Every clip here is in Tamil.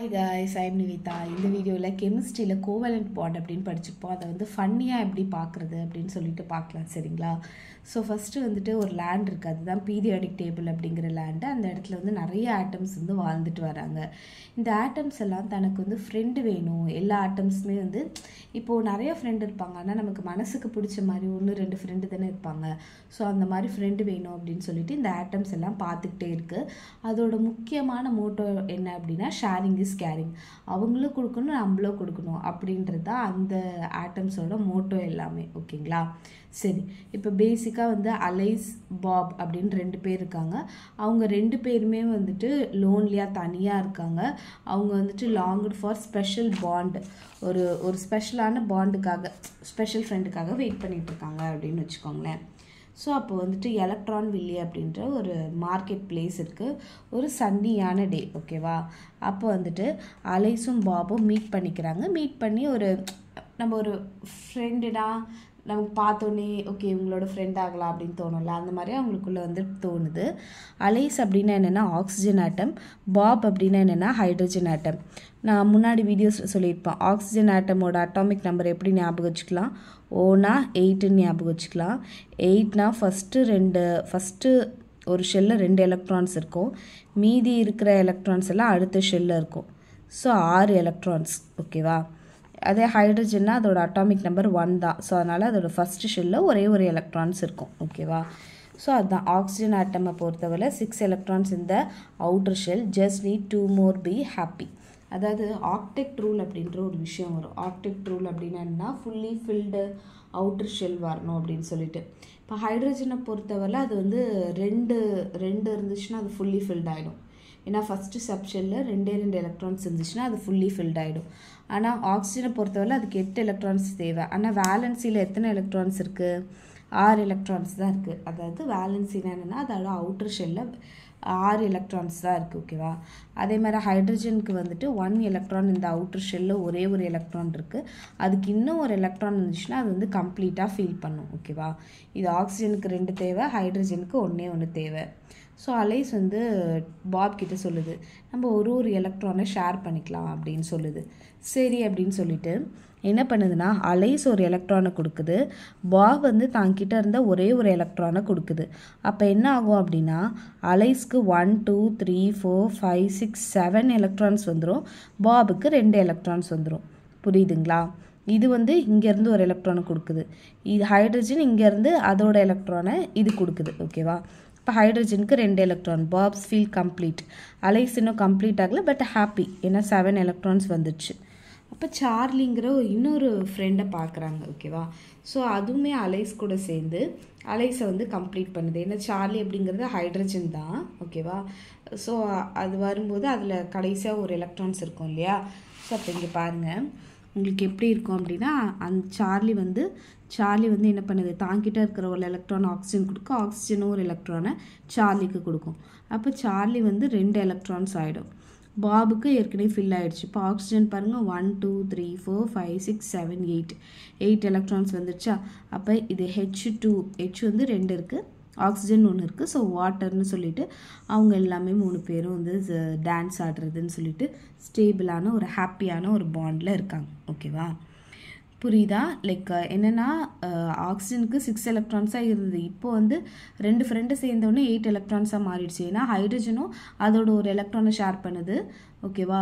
ஹாய் guys ஐம் நிவிதா இந்த வீடியோவில் கெமிஸ்ட்ரியில் கோவலண்ட் பாண்ட் அப்படின்னு படிச்சிருப்போம் அதை வந்து ஃபன்னியாக எப்படி பார்க்குறது அப்படின்னு சொல்லிட்டு பார்க்கலாம் சரிங்களா ஸோ ஃபஸ்ட்டு வந்துட்டு ஒரு லேண்ட் இருக்குது அதுதான் பீரியாடிக் டேபிள் அப்படிங்கிற லேண்டு அந்த இடத்துல வந்து நிறைய ஆட்டம்ஸ் வந்து வாழ்ந்துட்டு வராங்க இந்த ஆட்டம்ஸ் எல்லாம் தனக்கு வந்து ஃப்ரெண்டு வேணும் எல்லா ஆட்டம்ஸுமே வந்து இப்போது நிறைய ஃப்ரெண்டு இருப்பாங்க ஆனால் நமக்கு மனசுக்கு பிடிச்ச மாதிரி ஒன்று ரெண்டு ஃப்ரெண்டு தானே இருப்பாங்க ஸோ அந்த மாதிரி ஃப்ரெண்டு வேணும் அப்படின்னு சொல்லிட்டு இந்த ஆட்டம்ஸ் எல்லாம் பார்த்துக்கிட்டே இருக்குது அதோட முக்கியமான மோட்டோ என்ன அப்படின்னா ஷேரிங் இஸ் கேரிங் அவங்களும் கொடுக்கணும் நம்மளும் கொடுக்கணும் அப்படின்றது தான் அந்த ஆட்டம்ஸோட மோட்டோ எல்லாமே ஓகேங்களா சரி இப்போ பேசிக்காக வந்து அலைஸ் பாப் அப்படின்னு ரெண்டு பேர் இருக்காங்க அவங்க ரெண்டு பேருமே வந்துட்டு லோன்லியாக தனியாக இருக்காங்க அவங்க வந்துட்டு லாங்டு ஃபார் ஸ்பெஷல் பாண்ட் ஒரு ஒரு ஸ்பெஷலான பாண்டுக்காக ஸ்பெஷல் ஃப்ரெண்டுக்காக வெயிட் பண்ணிட்டு இருக்காங்க அப்படின்னு வச்சுக்கோங்களேன் ஸோ அப்போ வந்துட்டு எலக்ட்ரான் வில்லி அப்படின்ற ஒரு மார்க்கெட் பிளேஸ் இருக்குது ஒரு சன்னியான டே ஓகேவா அப்போ வந்துட்டு அலைஸும் பாபும் மீட் பண்ணிக்கிறாங்க மீட் பண்ணி ஒரு நம்ம ஒரு ஃப்ரெண்டுனா நமக்கு பார்த்தோன்னே ஓகே இவங்களோட ஃப்ரெண்ட் ஆகலாம் அப்படின்னு தோணும்ல அந்த மாதிரி அவங்களுக்குள்ளே வந்து தோணுது அலைஸ் அப்படின்னா என்னென்னா ஆக்சிஜன் ஆட்டம் பாப் அப்படின்னா என்னென்னா ஹைட்ரஜன் ஆட்டம் நான் முன்னாடி வீடியோஸ் சொல்லியிருப்பேன் ஆக்சிஜன் ஆட்டமோட அட்டாமிக் நம்பர் எப்படி ஞாபகம் வச்சுக்கலாம் ஓனா எயிட்டுன்னு ஞாபகம் வச்சுக்கலாம் எயிட்னா ஃபஸ்ட்டு ரெண்டு ஃபஸ்ட்டு ஒரு ஷெல்லில் ரெண்டு எலக்ட்ரான்ஸ் இருக்கும் மீதி இருக்கிற எலக்ட்ரான்ஸ் எல்லாம் அடுத்த ஷெல்லில் இருக்கும் ஸோ ஆறு எலக்ட்ரான்ஸ் ஓகேவா அதே ஹைட்ரஜன்னா அதோட அட்டாமிக் நம்பர் ஒன் தான் ஸோ அதனால் அதோட ஃபஸ்ட்டு ஷெல்லில் ஒரே ஒரு எலக்ட்ரான்ஸ் இருக்கும் ஓகேவா ஸோ அதுதான் ஆக்சிஜன் ஆட்டமை பொறுத்தவரை சிக்ஸ் எலக்ட்ரான்ஸ் இந்த outer shell just need two more be happy அதாவது ஆக்டெக்ட் ரூல் அப்படின்ற ஒரு விஷயம் வரும் ஆக்டெக்ட் ரூல் அப்படின்னா என்ன ஃபுல்லி ஃபில்டு அவுட்டர் ஷெல் வரணும் அப்படின்னு சொல்லிட்டு இப்போ ஹைட்ரஜனை பொறுத்தவரை அது வந்து ரெண்டு ரெண்டு இருந்துச்சுன்னா அது ஃபுல்லி ஃபில்ட் ஆகிடும் ஏன்னா ஃபஸ்ட்டு சப்ஷெல்லில் ரெண்டே ரெண்டு எலக்ட்ரான்ஸ் இருந்துச்சுன்னா அது ஃபுல்லி ஃபில்ட் ஆகிடும் ஆனால் ஆக்சிஜனை பொறுத்தவரை அதுக்கு எட்டு எலக்ட்ரான்ஸ் தேவை ஆனால் வேலன்சியில் எத்தனை எலக்ட்ரான்ஸ் இருக்குது ஆறு எலக்ட்ரான்ஸ் தான் இருக்குது அதாவது வேலன்சினா என்னென்னா அதோட அவுட்டர் ஷெல்லில் ஆறு எலக்ட்ரான்ஸ் தான் இருக்குது ஓகேவா அதே மாதிரி ஹைட்ரஜனுக்கு வந்துட்டு ஒன் எலக்ட்ரான் இந்த அவுட்டர் ஷெல்லில் ஒரே ஒரு எலக்ட்ரான் இருக்குது அதுக்கு இன்னும் ஒரு எலக்ட்ரான் இருந்துச்சுன்னா அது வந்து கம்ப்ளீட்டாக ஃபீல் பண்ணும் ஓகேவா இது ஆக்சிஜனுக்கு ரெண்டு தேவை ஹைட்ரஜனுக்கு ஒன்றே ஒன்று தேவை ஸோ அலைஸ் வந்து பாப் கிட்ட சொல்லுது நம்ம ஒரு ஒரு எலக்ட்ரானை ஷேர் பண்ணிக்கலாம் அப்படின்னு சொல்லுது சரி அப்படின்னு சொல்லிட்டு என்ன பண்ணுதுன்னா அலைஸ் ஒரு எலக்ட்ரானை கொடுக்குது பாப் வந்து தாங்கிட்ட இருந்த ஒரே ஒரு எலக்ட்ரானை கொடுக்குது அப்போ என்ன ஆகும் அப்படின்னா அலைஸ்க்கு one two three four five six seven electrons வந்துடும் பாபுக்கு ரெண்டு எலக்ட்ரான்ஸ் வந்துடும் புரியுதுங்களா இது வந்து இங்கேருந்து ஒரு எலக்ட்ரானை கொடுக்குது இது ஹைட்ரஜன் இங்கேருந்து அதோட எலக்ட்ரானை இது கொடுக்குது ஓகேவா இப்போ ஹைட்ரஜனுக்கு ரெண்டு electron Bob's feel complete Alice இன்னும் கம்ப்ளீட் ஆகலை பட் ஹாப்பி ஏன்னா செவன் எலக்ட்ரான்ஸ் வந்துடுச்சு அப்போ சார்லிங்கிற ஒரு இன்னொரு ஃப்ரெண்டை பார்க்குறாங்க ஓகேவா ஸோ அதுவுமே அலைஸ் கூட சேர்ந்து அலைஸை வந்து கம்ப்ளீட் பண்ணுது ஏன்னா சார்லி அப்படிங்கிறது ஹைட்ரஜன் தான் ஓகேவா ஸோ அது வரும்போது அதில் கடைசியாக ஒரு எலக்ட்ரான்ஸ் இருக்கும் இல்லையா ஸோ அப்போ இங்கே பாருங்கள் உங்களுக்கு எப்படி இருக்கும் அப்படின்னா அந்த சார்லி வந்து சார்லி வந்து என்ன பண்ணுது தாங்கிட்ட இருக்கிற ஒரு எலக்ட்ரான் ஆக்சிஜன் கொடுக்கும் ஆக்சிஜனும் ஒரு எலக்ட்ரானை சார்லிக்கு கொடுக்கும் அப்போ சார்லி வந்து ரெண்டு எலக்ட்ரான்ஸ் ஆகிடும் பாபுக்கு ஏற்கனவே ஃபில் ஆகிடுச்சு இப்போ ஆக்சிஜன் பாருங்கள் one two three four five six seven eight eight electrons வந்துருச்சா அப்போ இது ஹெச் டூ ஹெச் வந்து ரெண்டு இருக்குது ஆக்சிஜன் ஒன்று இருக்குது ஸோ வாட்டர்னு சொல்லிட்டு அவங்க எல்லாமே மூணு பேரும் வந்து டான்ஸ் ஆடுறதுன்னு சொல்லிட்டு ஸ்டேபிளான ஒரு ஹாப்பியான ஒரு பாண்டில் இருக்காங்க ஓகேவா புரியுதா லைக் என்னென்னா ஆக்சிஜனுக்கு சிக்ஸ் எலக்ட்ரான்ஸாக இருந்தது இப்போ வந்து ரெண்டு ஃப்ரெண்டு சேர்ந்தோடனே எயிட் எலக்ட்ரான்ஸாக மாறிடுச்சு ஏன்னா ஹைட்ரஜனும் அதோட ஒரு எலக்ட்ரானை ஷேர் பண்ணுது ஓகேவா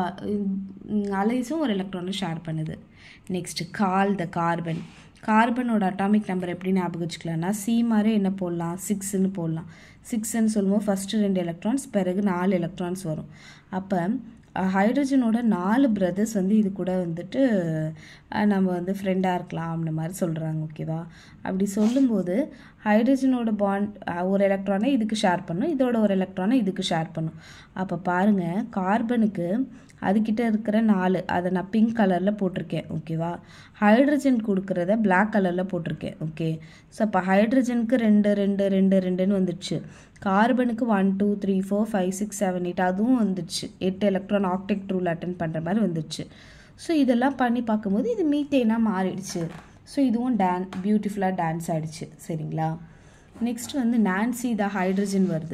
அலைஸும் ஒரு எலக்ட்ரானை ஷேர் பண்ணுது நெக்ஸ்ட் கால் த கார்பன் கார்பனோட அட்டாமிக் நம்பர் எப்படி ஞாபகம் வச்சுக்கலாம்னா சி மாதிரி என்ன போடலாம் சிக்ஸ்ன்னு போடலாம் சிக்ஸ்ன்னு சொல்லும்போது ஃபஸ்ட்டு ரெண்டு எலக்ட்ரான்ஸ் பிறகு நாலு எலக்ட்ரான்ஸ் வரும் அப்போ ஹைட்ரஜனோட நாலு பிரதர்ஸ் வந்து இது கூட வந்துட்டு நம்ம வந்து ஃப்ரெண்டாக இருக்கலாம் அப்படின்ற மாதிரி சொல்கிறாங்க ஓகேவா அப்படி சொல்லும்போது ஹைட்ரஜனோட பாண்ட் ஒரு எலக்ட்ரானை இதுக்கு ஷேர் பண்ணும் இதோட ஒரு எலக்ட்ரானை இதுக்கு ஷேர் பண்ணும் அப்போ பாருங்கள் கார்பனுக்கு அதுக்கிட்ட இருக்கிற நாலு அதை நான் பிங்க் கலரில் போட்டிருக்கேன் ஓகேவா ஹைட்ரஜன் கொடுக்குறத பிளாக் கலரில் போட்டிருக்கேன் ஓகே ஸோ அப்போ ஹைட்ரஜனுக்கு ரெண்டு ரெண்டு ரெண்டு ரெண்டுன்னு வந்துடுச்சு கார்பனுக்கு one two three four five six seven eight அதுவும் வந்துடுச்சு எட்டு எலக்ட்ரான் ஆக்டெக்ட் ரூல் அட்டன் பண்ணுற மாதிரி வந்துடுச்சு ஸோ இதெல்லாம் பண்ணி பார்க்கும்போது இது மீத்தேனாக மாறிடுச்சு ஸோ இதுவும் டான் பியூட்டிஃபுல்லாக டான்ஸ் ஆகிடுச்சு சரிங்களா நெக்ஸ்ட் வந்து நான்சி த ஹைட்ரஜன் வருது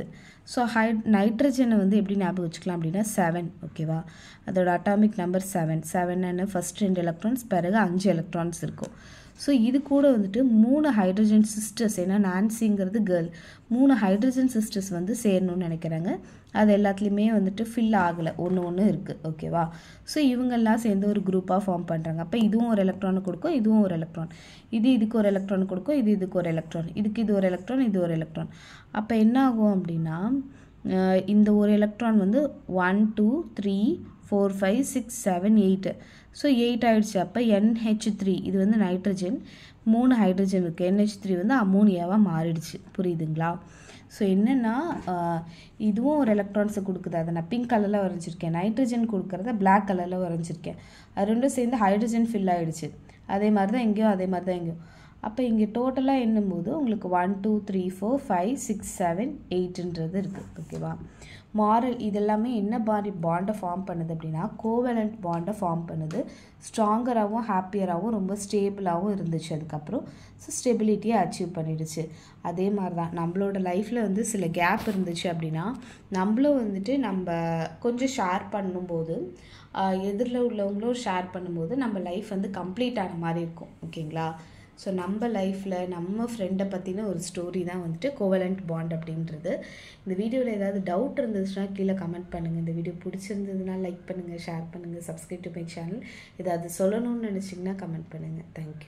ஸோ ஹை நைட்ரஜனை வந்து எப்படி ஞாபகம் வச்சுக்கலாம் அப்படின்னா செவன் ஓகேவா அதோட atomic number seven seven first ரெண்டு எலக்ட்ரான்ஸ் பிறகு அஞ்சு எலக்ட்ரான்ஸ் இருக்கும் ஸோ இது கூட வந்துட்டு மூணு ஹைட்ரஜன் சிஸ்டர்ஸ் ஏன்னா நான்சிங்கிறது கேர்ள் மூணு ஹைட்ரஜன் சிஸ்டர்ஸ் வந்து சேரணும்னு நினைக்கிறாங்க அது எல்லாத்துலேயுமே வந்துட்டு ஃபில் ஆகலை ஒன்று ஒன்று இருக்குது ஓகேவா ஸோ இவங்கெல்லாம் சேர்ந்து ஒரு குரூப்பாக ஃபார்ம் பண்ணுறாங்க அப்போ இதுவும் ஒரு எலக்ட்ரானை கொடுக்கும் இதுவும் ஒரு எலக்ட்ரான் இது இதுக்கு ஒரு எலக்ட்ரான் கொடுக்கும் இது இதுக்கு ஒரு எலக்ட்ரான் இதுக்கு இது ஒரு எலக்ட்ரான் இது ஒரு எலக்ட்ரான் அப்போ என்ன ஆகும் அப்படின்னா இந்த ஒரு எலக்ட்ரான் வந்து one two three four five six seven eight so eight ஆகிடுச்சு அப்போ என்ஹெச் த்ரீ இது வந்து நைட்ரஜன் மூணு ஹைட்ரஜன் இருக்குது என்ஹெச் த்ரீ வந்து அமோனியாவாக மாறிடுச்சு புரியுதுங்களா ஸோ என்னென்னா இதுவும் ஒரு எலக்ட்ரான்ஸை கொடுக்குது அதை நான் பிங்க் கலரில் வரைஞ்சிருக்கேன் நைட்ரஜன் கொடுக்குறத பிளாக் கலரில் வரைஞ்சிருக்கேன் அது ரெண்டும் சேர்ந்து ஹைட்ரஜன் ஃபில் ஆகிடுச்சு அதே மாதிரி தான் எங்கேயும் அதே மாதிரி தான் எங்கேயும் அப்போ இங்கே டோட்டலாக என்னும்போது உங்களுக்கு one two three four five six seven எயிட்டுன்றது இருக்குது ஓகேவா மாரல் இதெல்லாமே என்ன மாதிரி பாண்டை ஃபார்ம் பண்ணுது அப்படின்னா கோவலண்ட் பாண்டை ஃபார்ம் பண்ணுது ஸ்ட்ராங்கராகவும் ஹாப்பியராகவும் ரொம்ப ஸ்டேபிளாகவும் இருந்துச்சு அதுக்கப்புறம் ஸோ ஸ்டெபிலிட்டியை அச்சீவ் பண்ணிடுச்சு அதே மாதிரி தான் நம்மளோட லைஃப்பில் வந்து சில கேப் இருந்துச்சு அப்படின்னா நம்மளும் வந்துட்டு நம்ம கொஞ்சம் ஷேர் பண்ணும்போது எதிரில் உள்ளவங்களும் ஷேர் பண்ணும்போது நம்ம லைஃப் வந்து கம்ப்ளீட் ஆன மாதிரி இருக்கும் ஓகேங்களா ஸோ நம்ம லைஃப்பில் நம்ம ஃப்ரெண்டை பற்றின ஒரு ஸ்டோரி தான் வந்துட்டு கோவலண்ட் பாண்ட் அப்படின்றது இந்த வீடியோவில் ஏதாவது டவுட் இருந்துச்சுன்னா கீழே கமெண்ட் பண்ணுங்கள் இந்த வீடியோ பிடிச்சிருந்ததுன்னா லைக் பண்ணுங்கள் ஷேர் பண்ணுங்கள் சப்ஸ்கிரைப் டு மை சேனல் ஏதாவது சொல்லணும்னு நினச்சிங்கன்னா கமெண்ட் பண்ணுங்கள் தேங்க்யூ